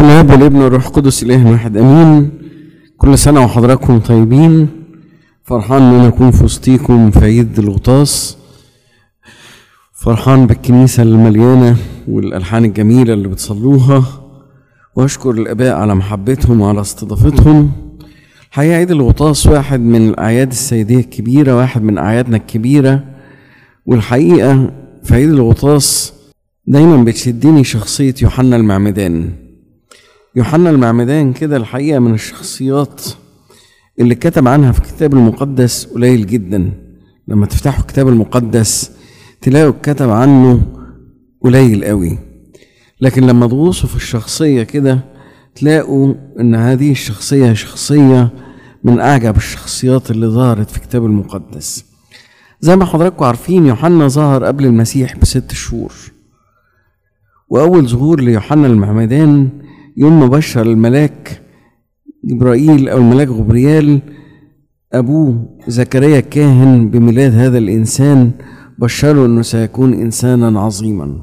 الاب والابن والروح القدس اله واحد امين كل سنه وحضراتكم طيبين فرحان ان انا اكون في وسطيكم في عيد الغطاس فرحان بالكنيسه المليانه والالحان الجميله اللي بتصلوها واشكر الاباء على محبتهم وعلى استضافتهم الحقيقه عيد الغطاس واحد من الاعياد السيديه الكبيره واحد من اعيادنا الكبيره والحقيقه في عيد الغطاس دايما بتشدني شخصيه يوحنا المعمدان يوحنا المعمدان كده الحقيقة من الشخصيات اللي كتب عنها في الكتاب المقدس قليل جدا لما تفتحوا الكتاب المقدس تلاقوا كتب عنه قليل قوي لكن لما تغوصوا في الشخصية كده تلاقوا ان هذه الشخصية شخصية من اعجب الشخصيات اللي ظهرت في الكتاب المقدس زي ما حضراتكم عارفين يوحنا ظهر قبل المسيح بست شهور واول ظهور ليوحنا المعمدان يوم ما بشر الملاك جبرائيل او الملاك غبريال ابوه زكريا الكاهن بميلاد هذا الانسان بشره انه سيكون انسانا عظيما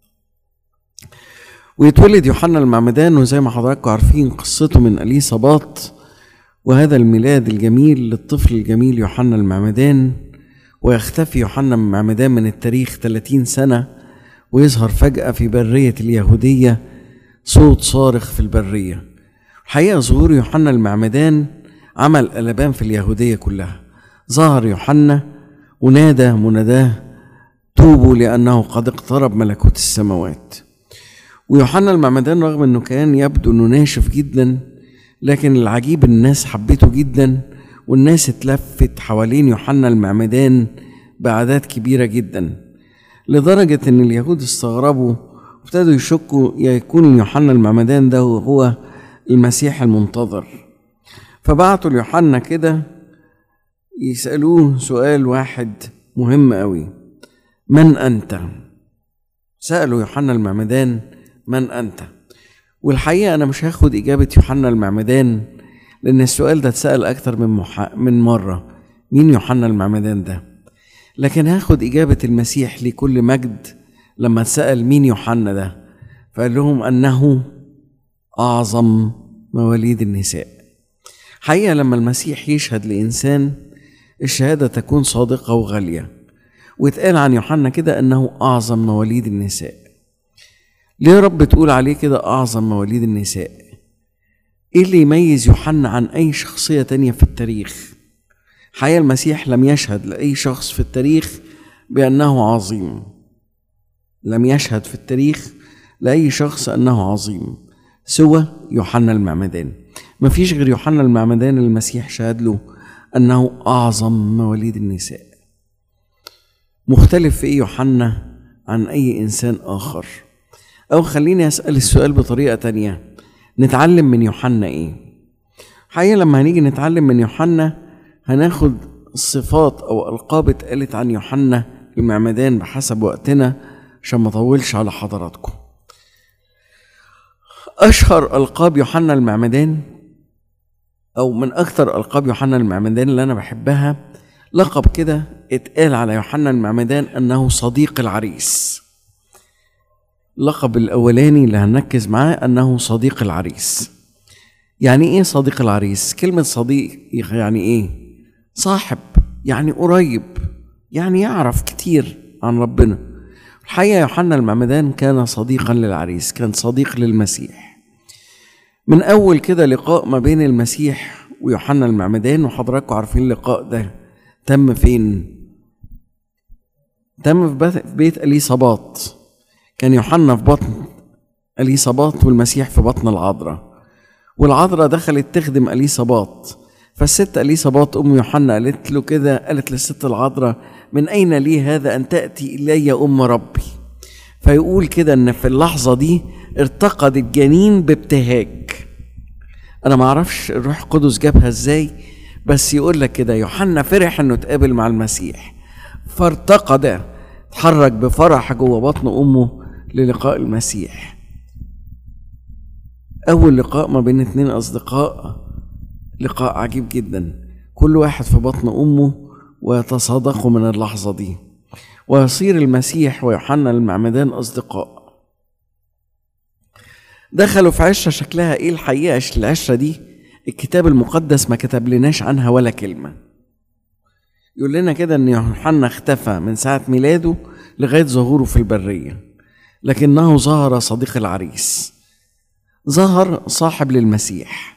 ويتولد يوحنا المعمدان وزي ما حضراتكم عارفين قصته من اليصابات وهذا الميلاد الجميل للطفل الجميل يوحنا المعمدان ويختفي يوحنا المعمدان من التاريخ 30 سنة ويظهر فجأة في برية اليهودية صوت صارخ في البرية الحقيقة ظهور يوحنا المعمدان عمل قلبان في اليهودية كلها ظهر يوحنا ونادى مناداه توبوا لأنه قد اقترب ملكوت السماوات ويوحنا المعمدان رغم أنه كان يبدو أنه ناشف جدا لكن العجيب الناس حبته جدا والناس اتلفت حوالين يوحنا المعمدان بأعداد كبيرة جدا لدرجة أن اليهود استغربوا ابتدوا يشكوا يكون يوحنا المعمدان ده هو المسيح المنتظر فبعتوا ليوحنا كده يسألوه سؤال واحد مهم قوي من أنت؟ سألوا يوحنا المعمدان من أنت؟ والحقيقة أنا مش هاخد إجابة يوحنا المعمدان لأن السؤال ده اتسأل أكتر من مح... من مرة مين يوحنا المعمدان ده؟ لكن هاخد إجابة المسيح لكل مجد لما اتسأل مين يوحنا ده فقال لهم أنه أعظم مواليد النساء حقيقة لما المسيح يشهد لإنسان الشهادة تكون صادقة وغالية واتقال عن يوحنا كده أنه أعظم مواليد النساء ليه رب تقول عليه كده أعظم مواليد النساء إيه اللي يميز يوحنا عن أي شخصية تانية في التاريخ حقيقة المسيح لم يشهد لأي شخص في التاريخ بأنه عظيم لم يشهد في التاريخ لأي شخص أنه عظيم سوى يوحنا المعمدان ما فيش غير يوحنا المعمدان المسيح شهد له أنه أعظم مواليد النساء مختلف في إيه يوحنا عن أي إنسان آخر أو خليني أسأل السؤال بطريقة تانية نتعلم من يوحنا إيه حقيقة لما هنيجي نتعلم من يوحنا هناخد الصفات أو ألقاب اتقالت عن يوحنا المعمدان بحسب وقتنا عشان ما اطولش على حضراتكم اشهر القاب يوحنا المعمدان او من اكثر القاب يوحنا المعمدان اللي انا بحبها لقب كده اتقال على يوحنا المعمدان انه صديق العريس اللقب الاولاني اللي هنركز معاه انه صديق العريس يعني ايه صديق العريس كلمه صديق يعني ايه صاحب يعني قريب يعني يعرف كتير عن ربنا الحقيقة يوحنا المعمدان كان صديقا للعريس كان صديق للمسيح من أول كده لقاء ما بين المسيح ويوحنا المعمدان وحضراتكم عارفين اللقاء ده تم فين تم في بيت أليصابات كان يوحنا في بطن أليصابات والمسيح في بطن العذراء والعذراء دخلت تخدم أليصابات فالست أليصابات أم يوحنا قالت له كده قالت للست العذراء من أين لي هذا أن تأتي إلي أم ربي فيقول كده أن في اللحظة دي ارتقد الجنين بابتهاج أنا معرفش الروح القدس جابها إزاي بس يقول لك كده يوحنا فرح إنه اتقابل مع المسيح فارتقد اتحرك بفرح جوه بطن أمه للقاء المسيح أول لقاء ما بين اتنين أصدقاء لقاء عجيب جدا كل واحد في بطن أمه ويتصادقوا من اللحظة دي ويصير المسيح ويوحنا المعمدان أصدقاء دخلوا في عشرة شكلها ايه الحقيقة العشرة دي الكتاب المقدس ما كتب لناش عنها ولا كلمة يقول لنا كده ان يوحنا اختفى من ساعة ميلاده لغاية ظهوره في البرية لكنه ظهر صديق العريس ظهر صاحب للمسيح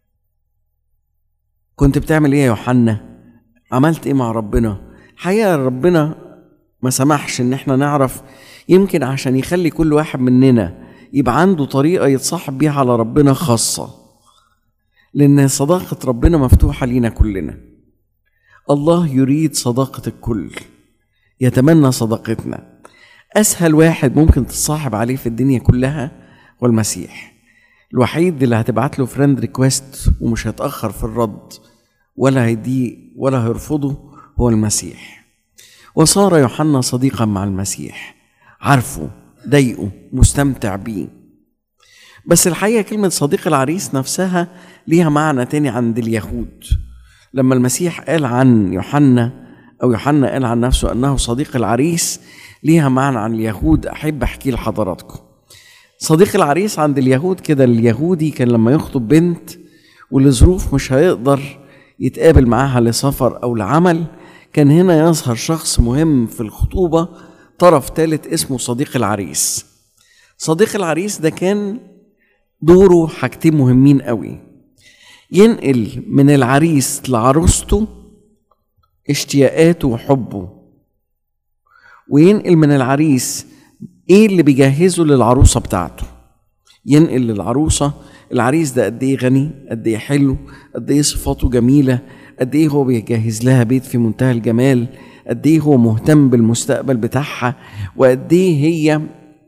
كنت بتعمل ايه يا يوحنا عملت ايه مع ربنا حقيقة ربنا ما سمحش ان احنا نعرف يمكن عشان يخلي كل واحد مننا يبقى عنده طريقة يتصاحب بيها على ربنا خاصة لأن صداقة ربنا مفتوحة لينا كلنا الله يريد صداقة الكل يتمنى صداقتنا أسهل واحد ممكن تتصاحب عليه في الدنيا كلها هو المسيح الوحيد اللي هتبعت له فريند ريكويست ومش هيتأخر في الرد ولا هيدي ولا هيرفضه هو المسيح وصار يوحنا صديقا مع المسيح عارفه ضايقه مستمتع بيه بس الحقيقة كلمة صديق العريس نفسها ليها معنى تاني عند اليهود لما المسيح قال عن يوحنا أو يوحنا قال عن نفسه أنه صديق العريس ليها معنى عن اليهود أحب أحكي لحضراتكم صديق العريس عند اليهود كده اليهودي كان لما يخطب بنت ولظروف مش هيقدر يتقابل معاها لسفر أو لعمل كان هنا يظهر شخص مهم في الخطوبة طرف ثالث اسمه صديق العريس صديق العريس ده كان دوره حاجتين مهمين قوي ينقل من العريس لعروسته اشتياقاته وحبه وينقل من العريس ايه اللي بيجهزه للعروسه بتاعته ينقل للعروسه العريس ده قد ايه غني قد ايه حلو قد ايه صفاته جميله قد ايه هو بيجهز لها بيت في منتهى الجمال قد ايه هو مهتم بالمستقبل بتاعها وقد ايه هي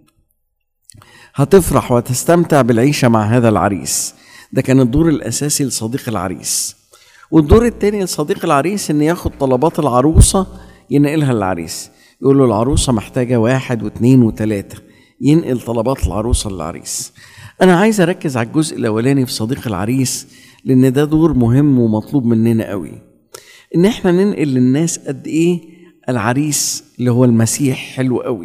هتفرح وتستمتع بالعيشه مع هذا العريس ده كان الدور الاساسي لصديق العريس والدور التاني لصديق العريس ان ياخد طلبات العروسه ينقلها للعريس يقول له العروسه محتاجه واحد واثنين وثلاثه ينقل طلبات العروسه للعريس انا عايز اركز على الجزء الاولاني في صديق العريس لان ده دور مهم ومطلوب مننا قوي ان احنا ننقل للناس قد ايه العريس اللي هو المسيح حلو قوي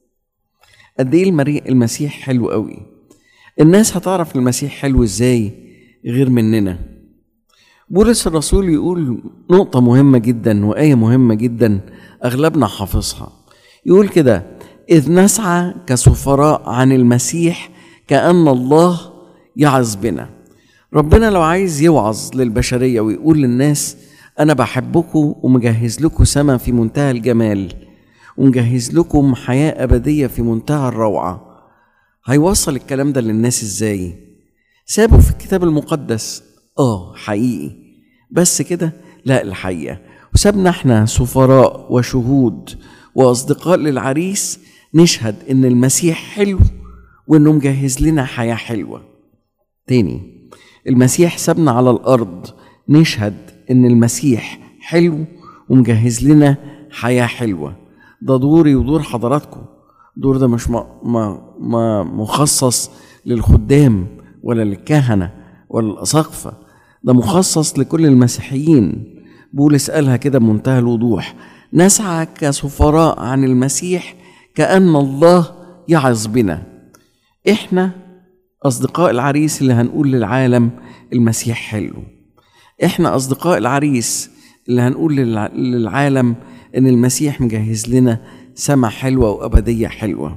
قد ايه المسيح حلو قوي الناس هتعرف المسيح حلو ازاي غير مننا بولس الرسول يقول نقطة مهمة جدا وآية مهمة جدا أغلبنا حافظها يقول كده إذ نسعى كسفراء عن المسيح كأن الله يعظ بنا ربنا لو عايز يوعظ للبشرية ويقول للناس أنا بحبكم ومجهز لكم سما في منتهى الجمال ومجهز لكم حياة أبدية في منتهى الروعة هيوصل الكلام ده للناس إزاي؟ سابه في الكتاب المقدس آه حقيقي بس كده لا الحقيقة وسابنا احنا سفراء وشهود وأصدقاء للعريس نشهد إن المسيح حلو وإنه مجهز لنا حياة حلوة تاني المسيح سابنا على الأرض نشهد إن المسيح حلو ومجهز لنا حياة حلوة ده دوري ودور حضراتكم دور ده مش ما ما ما مخصص للخدام ولا للكهنة ولا الأساقفة ده مخصص لكل المسيحيين بولس قالها كده بمنتهى الوضوح نسعى كسفراء عن المسيح كأن الله يعظ بنا احنا أصدقاء العريس اللي هنقول للعالم المسيح حلو احنا أصدقاء العريس اللي هنقول للعالم إن المسيح مجهز لنا سما حلوة وأبدية حلوة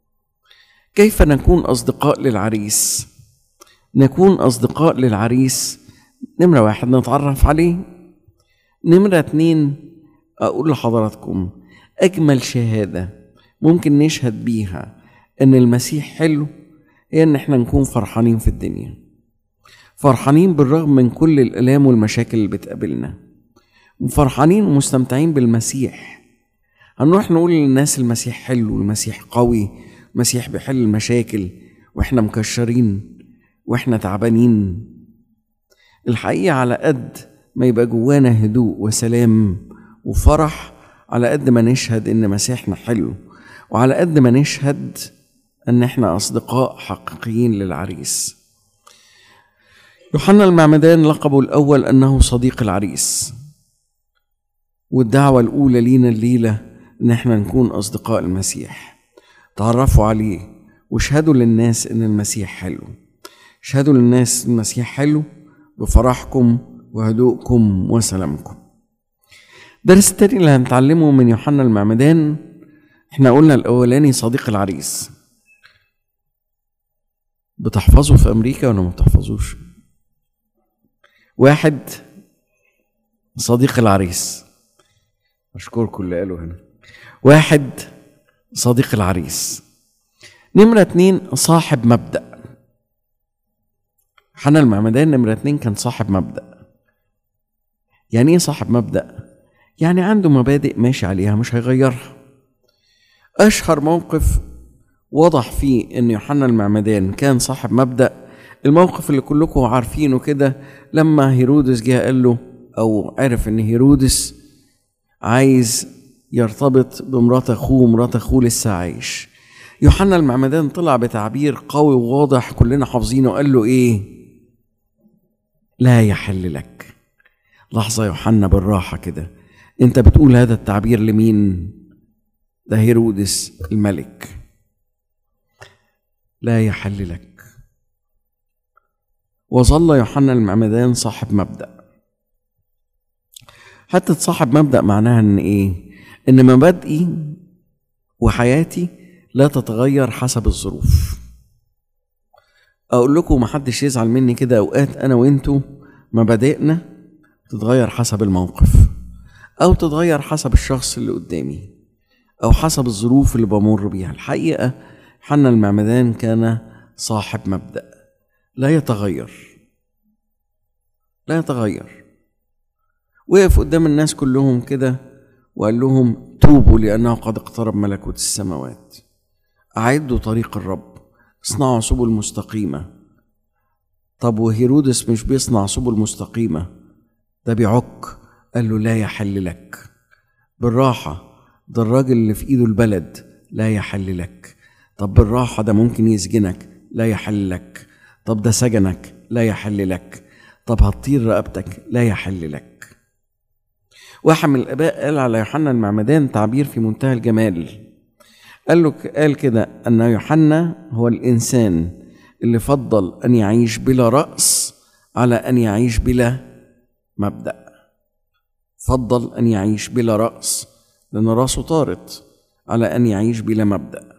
كيف نكون أصدقاء للعريس نكون أصدقاء للعريس نمرة واحد نتعرف عليه نمرة اتنين أقول لحضراتكم أجمل شهادة ممكن نشهد بيها إن المسيح حلو هي إن إحنا نكون فرحانين في الدنيا فرحانين بالرغم من كل الآلام والمشاكل اللي بتقابلنا وفرحانين ومستمتعين بالمسيح هنروح نقول للناس المسيح حلو المسيح قوي المسيح بيحل المشاكل واحنا مكشرين واحنا تعبانين الحقيقة على قد ما يبقى جوانا هدوء وسلام وفرح على قد ما نشهد ان مسيحنا حلو وعلى قد ما نشهد ان احنا اصدقاء حقيقيين للعريس يوحنا المعمدان لقبه الاول انه صديق العريس والدعوه الاولى لينا الليله ان احنا نكون اصدقاء المسيح تعرفوا عليه واشهدوا للناس ان المسيح حلو اشهدوا للناس المسيح حلو بفرحكم وهدوءكم وسلامكم درس التاني اللي هنتعلمه من يوحنا المعمدان احنا قلنا الاولاني صديق العريس بتحفظه في امريكا ولا ما بتحفظوش واحد صديق العريس اشكركم اللي قالوا هنا واحد صديق العريس نمرة اتنين صاحب مبدأ حنا المعمدان نمرة اتنين كان صاحب مبدأ يعني ايه صاحب مبدأ؟ يعني عنده مبادئ ماشي عليها مش هيغيرها أشهر موقف وضح فيه إن يوحنا المعمدان كان صاحب مبدأ الموقف اللي كلكم عارفينه كده لما هيرودس جه قال له أو عرف إن هيرودس عايز يرتبط بمرات أخوه مرات أخوه لسه عايش يوحنا المعمدان طلع بتعبير قوي وواضح كلنا حافظينه قال له إيه لا يحل لك لحظة يا يوحنا بالراحة كده انت بتقول هذا التعبير لمين ده هيرودس الملك لا يحل لك وظل يوحنا المعمدان صاحب مبدأ حتى صاحب مبدأ معناها ان ايه ان مبادئي وحياتي لا تتغير حسب الظروف اقول لكم محدش يزعل مني كده اوقات انا وانتوا مبادئنا تتغير حسب الموقف او تتغير حسب الشخص اللي قدامي او حسب الظروف اللي بمر بيها الحقيقه حنا المعمدان كان صاحب مبدا لا يتغير لا يتغير وقف قدام الناس كلهم كده وقال لهم توبوا لانه قد اقترب ملكوت السماوات اعدوا طريق الرب اصنعوا سبل مستقيمه طب وهيرودس مش بيصنع سبل مستقيمه ده بيعك قال له لا يحل لك بالراحة ده الراجل اللي في ايده البلد لا يحل لك طب بالراحة ده ممكن يسجنك لا يحل لك طب ده سجنك لا يحل لك طب هتطير رقبتك لا يحل لك واحد من الآباء قال على يوحنا المعمدان تعبير في منتهى الجمال قال له قال كده أن يوحنا هو الإنسان اللي فضل أن يعيش بلا رأس على أن يعيش بلا مبدأ فضل أن يعيش بلا رأس لأن رأسه طارت على أن يعيش بلا مبدأ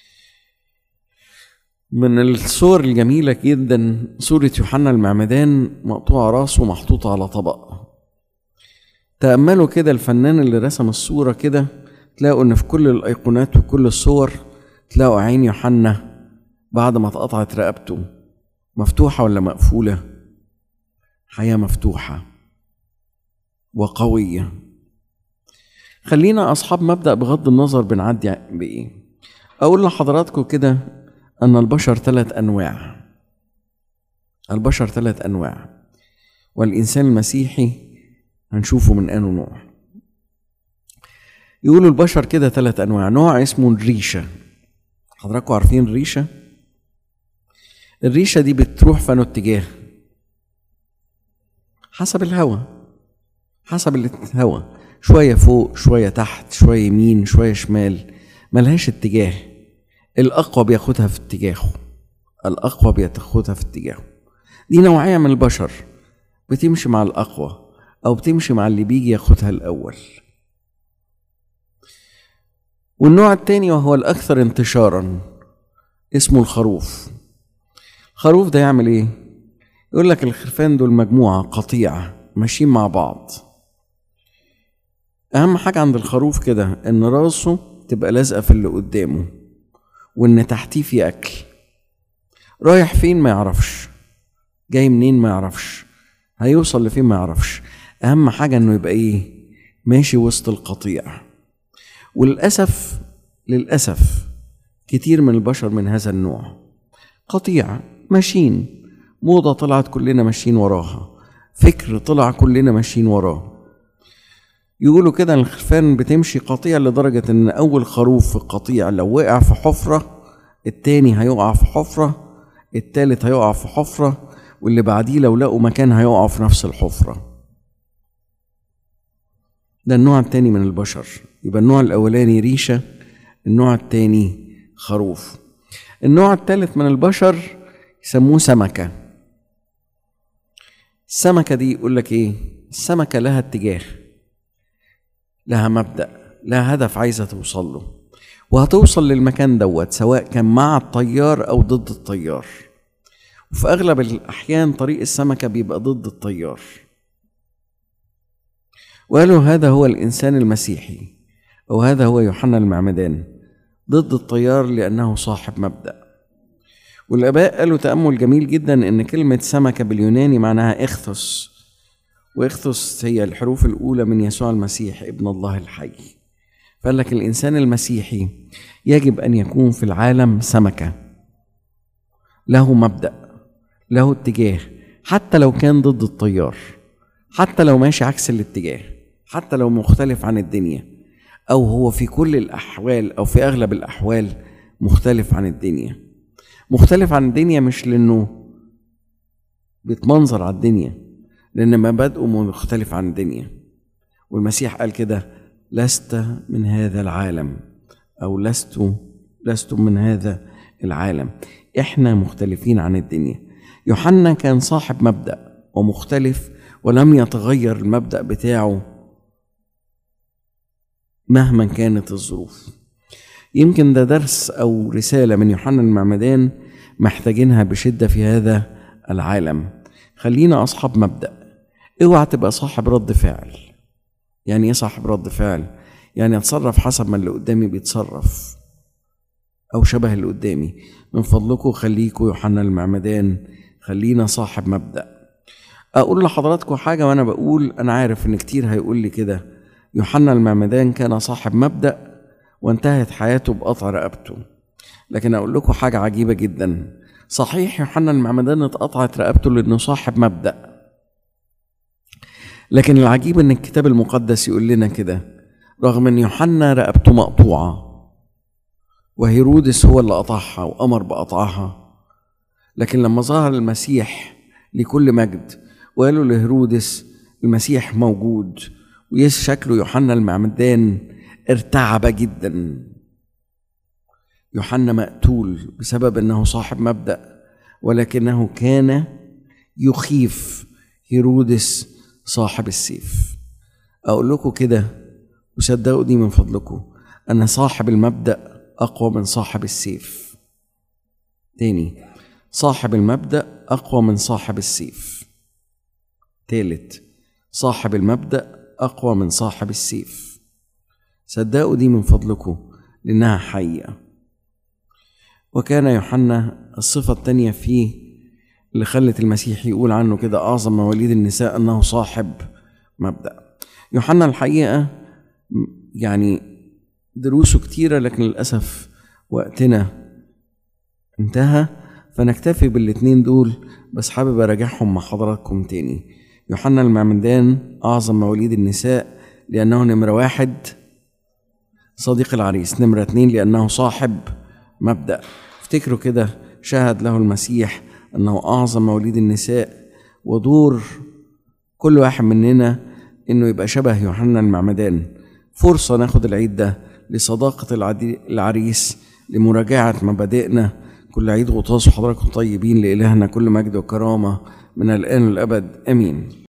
من الصور الجميلة جدا صورة يوحنا المعمدان مقطوعة راسه محطوطة على طبق تأملوا كده الفنان اللي رسم الصورة كده تلاقوا إن في كل الأيقونات وكل الصور تلاقوا عين يوحنا بعد ما اتقطعت رقبته مفتوحة ولا مقفولة؟ حياة مفتوحة وقوية خلينا أصحاب مبدأ بغض النظر بنعدي بإيه أقول لحضراتكم كده أن البشر ثلاث أنواع البشر ثلاث أنواع والإنسان المسيحي هنشوفه من أنه نوع يقولوا البشر كده ثلاث أنواع نوع اسمه الريشة حضراتكم عارفين الريشة الريشة دي بتروح في اتجاه حسب الهوى حسب الهوى شوية فوق شوية تحت شوية يمين شوية شمال ملهاش اتجاه الأقوى بياخدها في اتجاهه الأقوى بياخدها في اتجاهه دي نوعية من البشر بتمشي مع الأقوى أو بتمشي مع اللي بيجي ياخدها الأول والنوع التاني وهو الأكثر انتشارا اسمه الخروف الخروف ده يعمل ايه؟ يقول لك الخرفان دول مجموعة قطيعة ماشيين مع بعض أهم حاجة عند الخروف كده إن راسه تبقى لازقة في اللي قدامه وإن تحتيه في أكل رايح فين ما يعرفش جاي منين ما يعرفش هيوصل لفين ما يعرفش أهم حاجة إنه يبقى إيه ماشي وسط القطيع وللأسف للأسف كتير من البشر من هذا النوع قطيع ماشيين موضة طلعت كلنا ماشيين وراها فكر طلع كلنا ماشيين وراه يقولوا كده ان الخرفان بتمشي قطيع لدرجة ان اول خروف في القطيع لو وقع في حفرة التاني هيقع في حفرة التالت هيقع في حفرة واللي بعديه لو لقوا مكان هيقعوا في نفس الحفرة ده النوع التاني من البشر يبقى النوع الأولاني ريشة النوع التاني خروف النوع الثالث من البشر يسموه سمكة السمكة دي يقول لك ايه السمكة لها اتجاه لها مبدأ لها هدف عايزة توصل له وهتوصل للمكان دوت سواء كان مع الطيار أو ضد الطيار وفي أغلب الأحيان طريق السمكة بيبقى ضد الطيار وقالوا هذا هو الإنسان المسيحي أو هذا هو يوحنا المعمدان ضد الطيار لأنه صاحب مبدأ والآباء قالوا تأمل جميل جدا إن كلمة سمكة باليوناني معناها إخثس وإخثس هي الحروف الأولى من يسوع المسيح ابن الله الحي فقال لك الإنسان المسيحي يجب أن يكون في العالم سمكة له مبدأ له اتجاه حتى لو كان ضد التيار حتى لو ماشي عكس الاتجاه حتى لو مختلف عن الدنيا أو هو في كل الأحوال أو في أغلب الأحوال مختلف عن الدنيا مختلف عن الدنيا مش لأنه بيتمنظر على الدنيا لأن مبادئه مختلف عن الدنيا والمسيح قال كده لست من هذا العالم أو لست لست من هذا العالم احنا مختلفين عن الدنيا يوحنا كان صاحب مبدأ ومختلف ولم يتغير المبدأ بتاعه مهما كانت الظروف يمكن ده درس أو رسالة من يوحنا المعمدان محتاجينها بشدة في هذا العالم خلينا أصحاب مبدأ اوعى تبقى صاحب رد فعل يعني ايه صاحب رد فعل يعني اتصرف حسب ما اللي قدامي بيتصرف او شبه اللي قدامي من فضلكم خليكوا يوحنا المعمدان خلينا صاحب مبدأ اقول لحضراتكم حاجة وانا بقول انا عارف ان كتير هيقول لي كده يوحنا المعمدان كان صاحب مبدأ وانتهت حياته بقطع رقبته لكن اقول لكم حاجة عجيبة جدا صحيح يوحنا المعمدان اتقطعت رقبته لانه صاحب مبدأ لكن العجيب ان الكتاب المقدس يقول لنا كده رغم ان يوحنا رقبته مقطوعه وهيرودس هو اللي قطعها وامر بقطعها لكن لما ظهر المسيح لكل مجد وقالوا لهيرودس المسيح موجود ويس شكله يوحنا المعمدان ارتعب جدا يوحنا مقتول بسبب انه صاحب مبدا ولكنه كان يخيف هيرودس صاحب السيف اقول لكم كده وصدقوا دي من فضلكم ان صاحب المبدا اقوى من صاحب السيف تاني صاحب المبدا اقوى من صاحب السيف تالت صاحب المبدا اقوى من صاحب السيف صدقوا دي من فضلكم لانها حقيقه وكان يوحنا الصفه التانيه فيه اللي خلت المسيح يقول عنه كده أعظم مواليد النساء أنه صاحب مبدأ يوحنا الحقيقة يعني دروسه كتيرة لكن للأسف وقتنا انتهى فنكتفي بالاتنين دول بس حابب أراجعهم مع حضراتكم تاني يوحنا المعمدان أعظم مواليد النساء لأنه نمرة واحد صديق العريس نمرة اتنين لأنه صاحب مبدأ افتكروا كده شهد له المسيح أنه أعظم مواليد النساء ودور كل واحد مننا إنه يبقى شبه يوحنا المعمدان فرصة ناخد العيد ده لصداقة العريس لمراجعة مبادئنا كل عيد غطاس وحضراتكم طيبين لإلهنا كل مجد وكرامة من الآن والأبد آمين